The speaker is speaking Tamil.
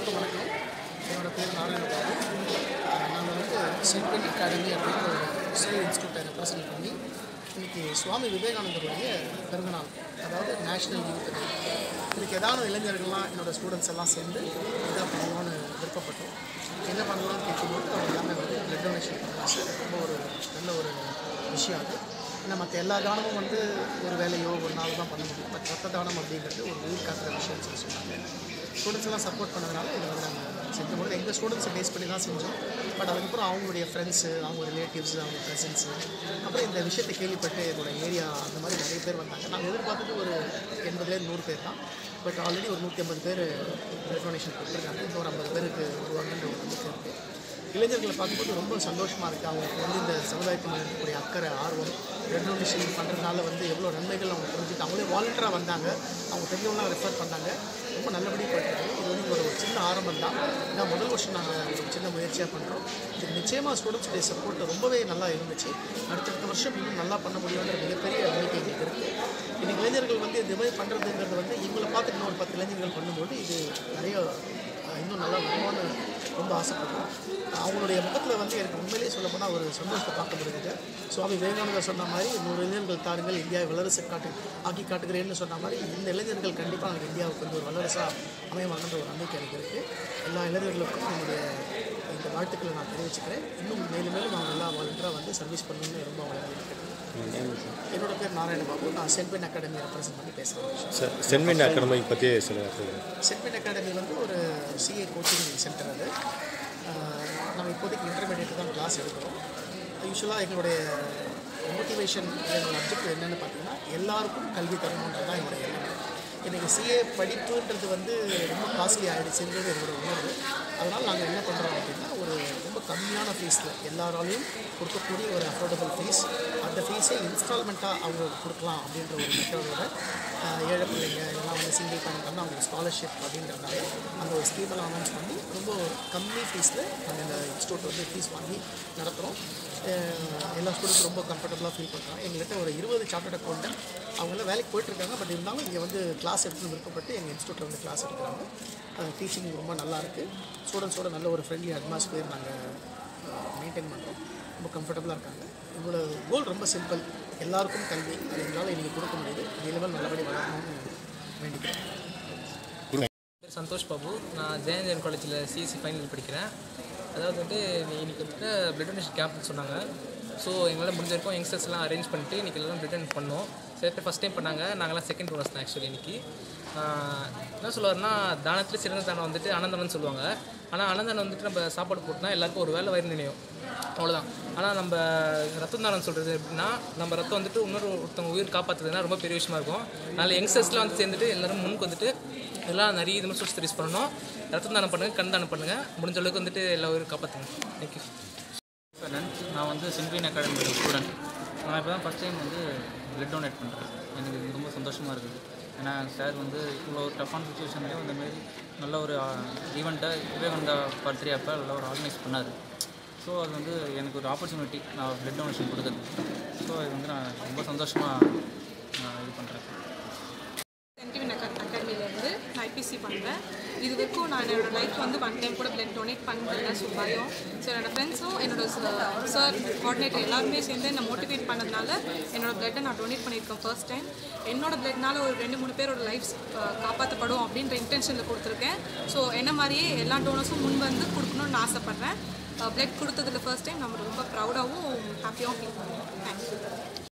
எல்லோருக்கும் வணக்கம் என்னோட பேர் நாராயணபாபு நாங்கள் வந்து சென்ட்ரல் அகாடமி அப்படின்ற ஒரு இஸ்ரேல் இன்ஸ்டியூட்டை ரெப்ரசன்ட் பண்ணி இன்னைக்கு சுவாமி விவேகானந்தருடைய பிறந்தநாள் அதாவது நேஷ்னல் யூத் டே இதுக்கு ஏதாவது இளைஞர்கள்லாம் என்னோட ஸ்டூடெண்ட்ஸ் எல்லாம் சேர்ந்து இதாக பண்ணணும்னு விருப்பப்பட்டோம் என்ன பண்ணலாம்னு கேட்கும்போது அவங்க எல்லாமே வந்து பிளட் டொனேஷன் பண்ணலாம் சார் ரொம்ப ஒரு நல்ல ஒரு விஷயம் அது ஏன்னா மற்ற எல்லா தானமும் வந்து ஒரு வேலையோ ஒரு நாள் தான் பண்ண முடியும் பட் ரத்த தானம் அப்படிங்கிறது ஒரு உயிர் காக்கிற விஷயம்னு சொல்லி சொன்னாங்க ஸ்டூடெண்ட்ஸ் எல்லாம் சப்போர்ட் பண்ணதுனால இதை வந்து நாங்கள் செஞ்சோம் எங்கள் ஸ்டூடெண்ட்ஸை பேஸ் பண்ணி தான் செஞ்சோம் பட் அதுக்கப்புறம் அவங்களுடைய ஃப்ரெண்ட்ஸு அவங்க ரிலேட்டிவ்ஸ் அவங்க கசின்ஸு அப்புறம் இந்த விஷயத்தை கேள்விப்பட்டு என்னோட ஏரியா அந்த மாதிரி நிறைய பேர் வந்தாங்க நாங்கள் எதிர்பார்த்தது ஒரு எண்பதுலேருந்து நூறு பேர் தான் பட் ஆல்ரெடி ஒரு நூற்றி ஐம்பது பேர் பிளட் டொனேஷன் கொடுத்துருக்காங்க இன்னும் ஒரு ஐம்பது பேருக்கு வருவாங்கன்ற ஒரு நம்பிக்கை இருக்குது இளைஞர்களை பார்க்கும்போது ரொம்ப சந்தோஷமாக இருக்குது அவங்களுக்கு வந்து இந்த சமுதாயத்து மேலே இருக்கக்கூடிய அக்கறை ஆர்வம் பிளட் டொனேஷன் பண்ணுறதுனால வந்து எவ்வளோ நன்மைகள் அவங்க புரிஞ்சுட்டு அவங்களே வாலண்டியராக வந்தாங்க அவங்க தெரிஞ்சவங்களாம் ரெஃபர் பண்ணாங்க ரொம்ப நல்லபடியாக போயிட்டு இது வந்து ஒரு சின்ன ஆரம்பம் தான் ஏன்னா முதல் வருஷம் நாங்கள் ஒரு சின்ன முயற்சியாக பண்ணுறோம் இது நிச்சயமாக ஸ்டூடெண்ட்ஸுடைய சப்போர்ட் ரொம்பவே நல்லா இருந்துச்சு அடுத்தடுத்த வருஷம் இன்னும் நல்லா பண்ண முடியுன்ற மிகப்பெரிய நம்பிக்கை எங்களுக்கு இருக்குது இன்னைக்கு இளைஞர்கள் வந்து இந்த மாதிரி பண்ணுறதுங்கிறது வந்து இவங்களை பார்த்து இன்னும் ஒரு பத்து இளைஞர்கள் பண்ணும்போது இது நிறைய அஹ், இன்னும் நல்லா வருமானு ரொம்ப ஆசைப்படுறோம் அவங்களுடைய முகத்தில் வந்து எனக்கு உண்மையிலேயே சொல்ல போனால் ஒரு சந்தோஷத்தை பார்க்க முடியுது சுவாமி விவேகானந்தர் சொன்ன மாதிரி நூறு இளைஞர்கள் தாருங்கள் இந்தியாவை வல்லரசு காட்டு ஆக்கி காட்டுகிறேன்னு சொன்ன மாதிரி இந்த இளைஞர்கள் கண்டிப்பாக நாங்கள் இந்தியாவுக்கு வந்து ஒரு வல்லரசாக அமையவாங்கன்ற ஒரு நம்பிக்கை எனக்கு இருக்குது எல்லா இளைஞர்களுக்கும் என்னுடைய இந்த வாழ்த்துக்களை நான் தெரிவிச்சுக்கிறேன் இன்னும் மேலும் மேலும் அவங்க எல்லா வாலண்டியராக வந்து சர்வீஸ் பண்ணணும்னு ரொம்ப வளர்க்கிறேன் என்னோட பேர் நாராயணபாபு நான் சென்ட்பென் அகாடமி ரெப்ரசன்ட் பண்ணி பேசுகிறேன் சார் சென்மெண்ட் அகாடமி பற்றி சில சென்ட்பென் அகாடமி வந்து ஒரு சிஏ கோச்சிங் சென்டர் அது ஆஹ் நம்ம இப்போதைக்கு இன்டர்மீடியட் தான் கிளாஸ் எடுக்கிறோம் யூஸ்வலாக எங்களுடைய மோட்டிவேஷன் என்னோட அப்ஜெக்டிவ் என்னென்னு பார்த்தீங்கன்னா எல்லாருக்கும் கல்வி தரணுன்றது தான் என்னுடைய எண்ணம் இன்றைக்கி சிஏ படிப்புன்றது வந்து ரொம்ப காஸ்ட்லி ஆகிடுச்சுன்றது என்னோட உணர்வு அதனால் நாங்கள் என்ன பண்ணுறோம் அப்படின்னா ஒரு ரொம்ப கம்மியான ஃபீஸில் எல்லாராலையும் கொடுக்கக்கூடிய ஒரு அஃபோர்டபுள் ஃபீஸ் அந்த ஃபீஸை இன்ஸ்டால்மெண்ட்டாக அவங்க கொடுக்கலாம் அப்படின்ற ஒரு மெத்தடோட ஏழை பிள்ளைங்க இதெல்லாம் வந்து சிங்கிள் பேரண்ட் வந்து அவங்களுக்கு ஸ்காலர்ஷிப் அப்படின்றதுனால அந்த ஒரு ஸ்கீமெல்லாம் அனௌன்ஸ் பண்ணி ரொம்ப கம்மி ஃபீஸில் நாங்கள் இந்த இன்ஸ்டியூட் வந்து ஃபீஸ் வாங்கி நடத்துகிறோம் எல்லா ஸ்டூடெண்ட்ஸ் ரொம்ப கம்ஃபர்டபுளாக ஃபீல் பண்ணுறாங்க எங்கள்கிட்ட ஒரு இருபது சார்ட்டர்ட் அக்கௌண்ட் அவங்களாம் வேலைக்கு போயிட்டுருக்காங்க பட் இருந்தாலும் இங்கே வந்து கிளாஸ் எடுத்து விருப்பப்பட்டு எங்கள் இன்ஸ்டியூட்டில் வந்து கிளாஸ் எடுக்கிறாங்க டீச்சிங் ரொம்ப நல்லா இருக்குது ஸ்டூடெண்ட்ஸோட நல்ல ஒரு ஃப்ரெண்ட்லி அட்மாஸ்பியர் நாங்கள் மெயின்டைன் பண்ணுறோம் ரொம்ப கம்ஃபர்டபுளாக இருக்காங்க எங்களோட கோல் ரொம்ப சிம்பிள் எல்லாருக்கும் கல்வி அது எங்களால் இன்றைக்கி கொடுக்க முடியுது இந்த லெவல் நல்லபடி வளரணும்னு வேண்டிக்கிறேன் பேர் சந்தோஷ் பாபு நான் ஜெயந்தன் காலேஜில் சிஎஸ்சி ஃபைனல் படிக்கிறேன் அதாவது வந்துட்டு நீ- இன்னைக்கு வந்துட்டு பிளட் டொனேஷன் கேம்ப்னு சொன்னாங்க ஸோ எங்களால் முடிஞ்ச வரைக்கும் யங்ஸ்டர்ஸ் எல்லாம் அரேஞ்ச் பண்ணிட்டு இன்றைக்கி எல்லாம் பிளட் டொனேட் பண்ணோம் சில பேர் ஃபஸ்ட் டைம் பண்ணாங்க நாங்களாம் செகண்ட் டோனர்ஸ் தான் ஆக்சுவலி இன்றைக்கி என்ன சொல்லுவாருன்னா தானத்தில் சிறந்த தானம் வந்துட்டு அனந்தனம்னு சொல்லுவாங்க ஆனால் அனந்தனம் வந்துட்டு நம்ம சாப்பாடு போட்டுனா எல்லாருக்கும் ஒரு வேலை வயிறு நினையும் அவ்வளோதான் ஆனால் நம்ம ரத்தம் தானம் சொல்கிறது எப்படின்னா நம்ம ரத்தம் வந்துட்டு இன்னொரு ஒருத்தவங்க உயிர் காப்பாற்றுறதுனா ரொம்ப பெரிய விஷயமா இருக்கும் அதனால் யங்ஸ்டர்ஸ்லாம் வந்து சேர்ந்துட்டு எல்லாரும் முன்னுக்கு வந்துட்டு எல்லாம் நிறைய இது மாதிரி சோர்ஸ் சர்வீஸ் பண்ணணும் ரத்தம் தானம் பண்ணுங்கள் கண் தானம் பண்ணுங்கள் முடிஞ்ச அளவுக்கு வந்துட்டு எல்லா உயிரும் காப்பாற்றுங்க தேங்க்யூ கண்ணன் நான் வந்து சின்வீன் அகாடமியோட ஸ்டூடெண்ட் நான் இப்போ தான் ஃபஸ்ட் டைம் வந்து பிளட் டொனேட் பண்ணுறேன் எனக்கு இது ரொம்ப சந்தோஷமாக இருக்குது ஏன்னா சார் வந்து இவ்வளோ ஒரு டஃப்பான சுச்சுவேஷன்லேயும் இந்த மாதிரி நல்ல ஒரு ஈவெண்ட்டை விவேகானந்தா பர்த்டே அப்போ நல்ல ஒரு ஆர்கனைஸ் பண்ணார் ஸோ அது வந்து எனக்கு ஒரு ஆப்பர்ச்சுனிட்டி நான் பிளட் டொனேஷன் கொடுக்குறது ஸோ இது வந்து நான் ரொம்ப சந்தோஷமாக நான் இது பண்ணுறேன் சென்டிவின் அக்கா அகாடமிலேருந்து நான் ஐபிசி பண்ணுறேன் இது வரைக்கும் நான் என்னோட லைஃப் வந்து ஒன் டைம் கூட பிளட் டொனேட் பண்ணதில்லை ஸோ பயம் ஸோ என்னோட ஃப்ரெண்ட்ஸும் என்னோட சார் கோஆர்டினேட்டர் எல்லாருமே சேர்ந்து என்னை மோட்டிவேட் பண்ணதுனால என்னோட பிளட்டை நான் டொனேட் பண்ணியிருக்கேன் ஃபர்ஸ்ட் டைம் என்னோட பிளட்னால ஒரு ரெண்டு மூணு பேரோட லைஃப் காப்பாற்றப்படும் அப்படின்ற இன்டென்ஷனில் கொடுத்துருக்கேன் ஸோ என்ன மாதிரியே எல்லா டோனர்ஸும் முன் வந்து கொடுக்கணும்னு ஆசைப்பட்றேன் பிளட் கொடுத்ததுல ஃபர்ஸ்ட் டைம் நம்ம ரொம்ப ப்ரௌடாகவும் ஹாப்பியாகவும் ஃபீல் பண்ணுறேன் தேங்க்யூ